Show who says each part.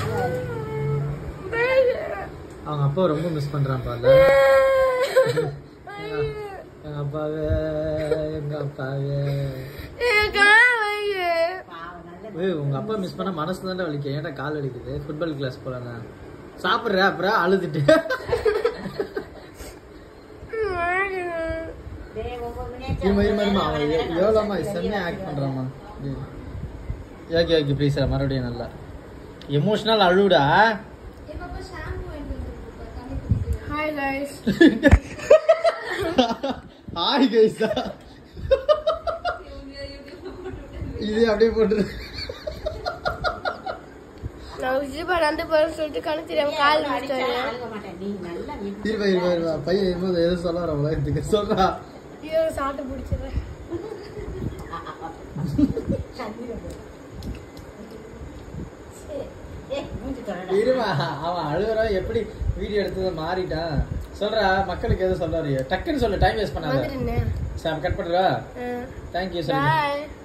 Speaker 1: அவங்க அப்பா ரொம்ப மிஸ் பண்றான் பால எங்க அப்பாவே எங்க அப்பாவே ஏய் உங்க அப்பா மிஸ் பண்ண மனசு தானே வலிக்கும் ஏன்டா கால் வலிக்குது ஃபுட்பால் கிளாஸ் போலண்ணா சாப்பிட்ற அப்புறம் அழுதுட்டு இருமா இருமா இருமா அவன் எ- எவ்வளோமா செம்மையா ஆக்ட் பண்றாமா ஓகே ஓகே ப்ளீஸ் மறுபடியும் நல்லா எமோஷனல் அழுடா
Speaker 2: ஹாய் கைஸ்
Speaker 1: ஹாய் கைஸா இது அப்படியே போட்டுரு
Speaker 2: நான் விஜய் நடந்து போறேன்னு சொல்லிட்டு கணக்கு தெரியாம கால் விட்டாரு
Speaker 1: இருவா இருவா இருவா பையன் இருபது எதுவும் சொல்ல வர உலகத்துக்கு சொல்றா
Speaker 2: ஐயோ சாப்பிட்டு பிடிச்சிடுறேன்
Speaker 1: இருமா அவன் அழுகுறான் எப்படி வீடியோ எடுத்ததை மாறிட்டான் சொல்றா மக்களுக்கு எதுவும் சொல்றாரு டக்குன்னு சொல்லு டைம் வேஸ்ட் பண்ணாத
Speaker 2: வந்துருந்தேன்
Speaker 1: சார் கட் பண்ணுறா தேங்க்யூ சொல்லுங்க
Speaker 2: பாய்